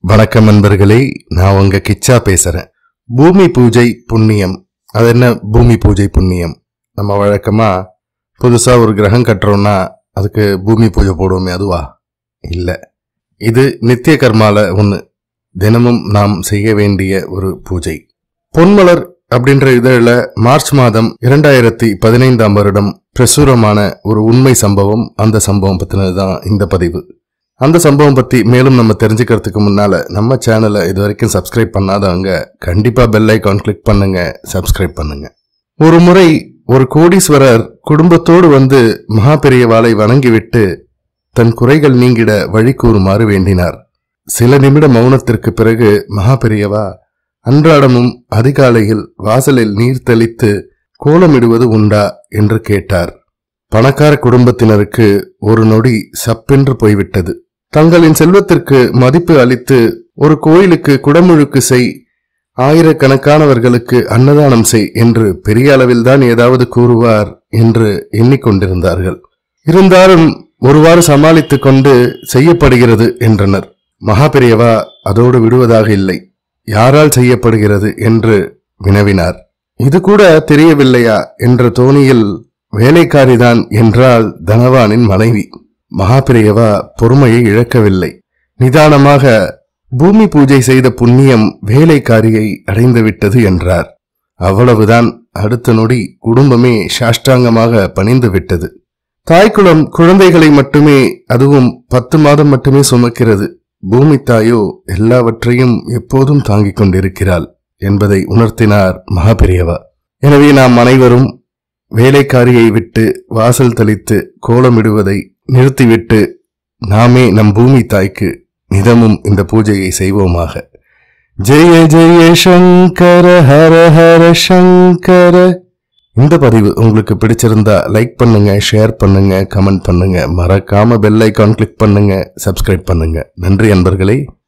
வணக்கம் நண்பர்களே நான் உங்க கிச்சா பேசுறேன் பூமி பூஜை புண்ணியம் அது என்ன பூமி பூஜை புண்ணியம் நம்ம வழக்கமா புதுசா ஒரு கிரகம் கட்டுறோம்னா அதுக்கு பூமி பூஜை போடுவோமே அதுவா இல்ல இது நித்திய கர்மால ஒன்று தினமும் நாம் செய்ய வேண்டிய ஒரு பூஜை பொன்மலர் அப்படின்ற இதழில் மார்ச் மாதம் இரண்டாயிரத்தி பதினைந்தாம் வருடம் பிரசுரமான ஒரு உண்மை சம்பவம் அந்த சம்பவம் பத்தினது தான் இந்த பதிவு அந்த சம்பவம் பத்தி மேலும் நம்ம தெரிஞ்சுக்கிறதுக்கு முன்னால நம்ம சேனலை இது வரைக்கும் சப்ஸ்கிரைப் பண்ணாதவங்க கண்டிப்பா பெல் ஐகான் கிளிக் பண்ணுங்க சப்ஸ்கிரைப் பண்ணுங்க ஒரு முறை ஒரு கோடீஸ்வரர் குடும்பத்தோடு வந்து மகா பெரியவாளை வணங்கிவிட்டு தன் குறைகள் நீங்கிட வழி கூறுமாறு வேண்டினார் சில நிமிட மௌனத்திற்கு பிறகு மகா பெரியவா அன்றாடமும் அதிகாலையில் வாசலில் நீர் தெளித்து கோலமிடுவது உண்டா என்று கேட்டார் பணக்கார குடும்பத்தினருக்கு ஒரு நொடி சப்பென்று போய்விட்டது தங்களின் செல்வத்திற்கு மதிப்பு அளித்து ஒரு கோயிலுக்கு குடமுழுக்கு செய் ஆயிரக்கணக்கானவர்களுக்கு அன்னதானம் செய் என்று பெரிய அளவில்தான் ஏதாவது கூறுவார் என்று எண்ணிக்கொண்டிருந்தார்கள் இருந்தாலும் ஒருவாறு சமாளித்துக் கொண்டு செய்யப்படுகிறது என்றனர் மகா பெரியவா அதோடு விடுவதாக இல்லை யாரால் செய்யப்படுகிறது என்று வினவினார் இது கூட தெரியவில்லையா என்ற தோணியில் வேலைக்காரிதான் என்றால் தனவானின் மனைவி மகாபிரியவா பொறுமையை இழக்கவில்லை நிதானமாக பூமி பூஜை செய்த புண்ணியம் வேலைக்காரியை அடைந்துவிட்டது என்றார் அவ்வளவுதான் அடுத்த நொடி குடும்பமே சாஷ்டாங்கமாக பணிந்து விட்டது தாய்க்குளம் குழந்தைகளை மட்டுமே அதுவும் பத்து மாதம் மட்டுமே சுமக்கிறது பூமி தாயோ எல்லாவற்றையும் எப்போதும் தாங்கிக் கொண்டிருக்கிறாள் என்பதை உணர்த்தினார் மகாபெரியவா எனவே நாம் அனைவரும் வேலைக்காரியை விட்டு வாசல் தெளித்து கோலமிடுவதை நிறுத்திவிட்டு நாமே நம் பூமி தாய்க்கு நிதமும் இந்த பூஜையை செய்வோமாக ஜெய ஜெய சங்கர ஹர ஹர சங்கர இந்த பதிவு உங்களுக்கு பிடிச்சிருந்தா லைக் பண்ணுங்க ஷேர் பண்ணுங்க கமெண்ட் பண்ணுங்க மறக்காம பெல் ஐகான் கிளிக் பண்ணுங்க சப்ஸ்கிரைப் பண்ணுங்க நன்றி அன்பர்களே